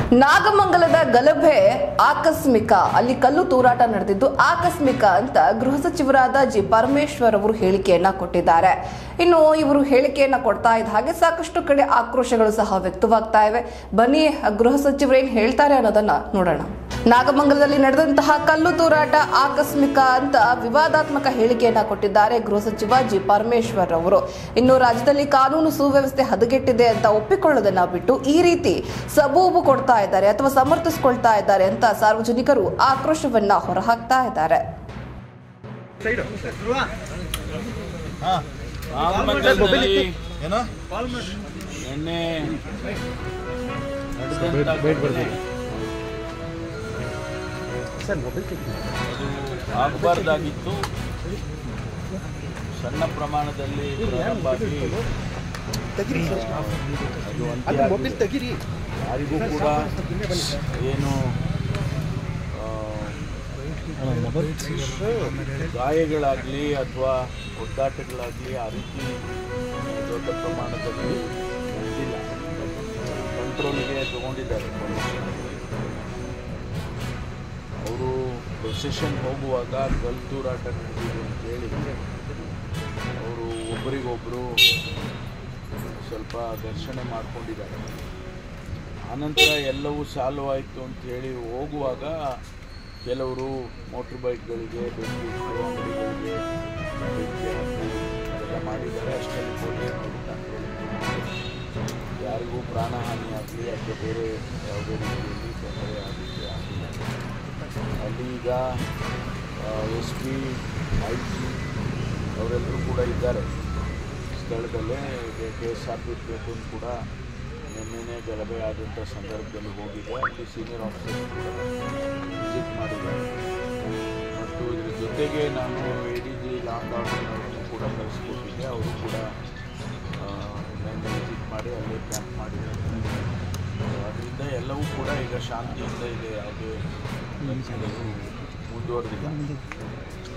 ನಾಗಮಂಗಲದ ಗಲಭೆ ಆಕಸ್ಮಿಕ ಅಲ್ಲಿ ಕಲ್ಲು ತೂರಾಟ ನಡೆದಿದ್ದು ಆಕಸ್ಮಿಕ ಅಂತ ಗೃಹ ಸಚಿವರಾದ ಜಿ ಪರಮೇಶ್ವರ್ ಅವರು ಹೇಳಿಕೆಯನ್ನ ಕೊಟ್ಟಿದ್ದಾರೆ ಇನ್ನು ಇವರು ಹೇಳಿಕೆಯನ್ನ ಕೊಡ್ತಾ ಇದ್ದ ಹಾಗೆ ಸಾಕಷ್ಟು ಕಡೆ ಆಕ್ರೋಶಗಳು ಸಹ ವ್ಯಕ್ತವಾಗ್ತಾ ಇವೆ ಬನ್ನಿ ಗೃಹ ಸಚಿವರು ಏನ್ ಹೇಳ್ತಾರೆ ಅನ್ನೋದನ್ನ ನೋಡೋಣ ನಾಗಮಂಗಲದಲ್ಲಿ ನಡೆದಂತಹ ಕಲ್ಲು ತೂರಾಟ ಆಕಸ್ಮಿಕ ಅಂತ ವಿವಾದಾತ್ಮಕ ಹೇಳಿಕೆಯನ್ನ ಕೊಟ್ಟಿದ್ದಾರೆ ಗೃಹ ಸಚಿವ ಜಿ ಪರಮೇಶ್ವರ್ ಅವರು ಇನ್ನು ರಾಜ್ಯದಲ್ಲಿ ಕಾನೂನು ಸುವ್ಯವಸ್ಥೆ ಹದಗೆಟ್ಟಿದೆ ಅಂತ ಒಪ್ಪಿಕೊಳ್ಳೋದನ್ನ ಬಿಟ್ಟು ಈ ರೀತಿ ಸಬೂಬು ಕೊಡ್ತಾ ಇದ್ದಾರೆ ಅಥವಾ ಸಮರ್ಥಿಸಿಕೊಳ್ತಾ ಇದ್ದಾರೆ ಅಂತ ಸಾರ್ವಜನಿಕರು ಆಕ್ರೋಶವನ್ನ ಹೊರಹಾಕ್ತಾ ಇದ್ದಾರೆ ನಾಗಮಂಗಲದಲ್ಲಿ ಏನೋ ನಿನ್ನೆ ನಡೆದಂತ ಘಟನೆ ಅದು ಆಗಬಾರ್ದಾಗಿತ್ತು ಸಣ್ಣ ಪ್ರಮಾಣದಲ್ಲಿ ಪ್ರಾರಂಭ ಆಗಿ ಅದು ಅಂತ್ಯ ಆಗಿದೆ. ಯಾರಿಗೂ ಕೂಡ ಏನು ಆ, ಗಾಯಗಳಾಗಲಿ ಅಥವಾ ಒದ್ದಾಟಗಳಾಗಲಿ ಆ ರೀತಿ ದೊಡ್ಡ ಪ್ರಮಾಣದಲ್ಲಿ ನಡೆದಿಲ್ಲ ಕಂಟ್ರೋಲ್ಗೆ ತಗೊಂಡಿದ್ದಾರೆ ಅವರು ಪ್ರೊಸೆಷನ್ ಹೋಗುವಾಗ ಕಲ್ ತೂರಾಟ ನಡೆದಿದೆ ಅಂತೇಳಿ ಅವರು ಒಬ್ಬರಿಗೊಬ್ಬರು ಸ್ವಲ್ಪ ಘರ್ಷಣೆ ಮಾಡ್ಕೊಂಡಿದ್ದಾರೆ ಆನಂತರ ಎಲ್ಲವೂ ಸಾಲ್ವ್ ಆಯಿತು ಅಂತೇಳಿ ಹೋಗುವಾಗ ಕೆಲವರು ಮೋಟ್ರ್ ಬೈಕ್ಗಳಿಗೆ ಬೆಂಕಿ ಇಟ್ಟು ಅಂಗಡಿಗಳಿಗೆ ಬೆಂಕಿ ಹಾಕಿ ಅದೆಲ್ಲ ಮಾಡಿದ್ದಾರೆ ಅಷ್ಟರಲ್ಲಿ ಪೊಲೀಸ್ ಯಾರಿಗೂ ಪ್ರಾಣಹಾನಿ ಆಗಲಿ ಅಥವಾ ಬೇರೆ ಯಾವುದೇ ರೀತಿಯಲ್ಲಿ ತೊಂದರೆ ಆಗಲಿಕ್ಕೆ ಆಗಿಲ್ಲ ಅಲ್ಲಿ ಈಗ ಎಸ್ ಪಿ ಐ ಜಿ ಅವರೆಲ್ಲರೂ ಕೂಡ ಇದ್ದಾರೆ ಸ್ಥಳದಲ್ಲೇ K S R P platoon ಕೂಡ ನಿನ್ನೆನೇ ಗಲಭೆ ಆದಂಥ ಸಂದರ್ಭದಲ್ಲಿ ಹೋಗಿದೆ ಅಲ್ಲಿ ಸೀನಿಯರ್ ಆಫೀಸರ್ಸ್ ಕೂಡ ವಿಸಿಟ್ ಮಾಡಿದ್ದಾರೆ ಮತ್ತು ಇದ್ರ ಜೊತೆಗೆ ನಾನು ಎ ಡಿ ಜಿ ಲಾಂಗ್ ಆರ್ಡರ್ನವ್ರನ್ನೂ ಕೂಡ ಕಳಿಸ್ಕೊಟ್ಟಿದ್ದೆ ಅವರು ಕೂಡ ಆ, ನಿನ್ನೆ ವಿಸಿಟ್ ಮಾಡಿ ಅಲ್ಲೇ ಕ್ಯಾಂಪ್ ಮಾಡಿದ್ದಾರೆ ಅದರಿಂದ ಎಲ್ಲವೂ ಕೂಡ ಈಗ ಶಾಂತಿಯಿಂದ ಇದೆ ಯಾವುದೇ ಘಟನೆಗಳು ಮುಂದುವರೆದಿಲ್ಲ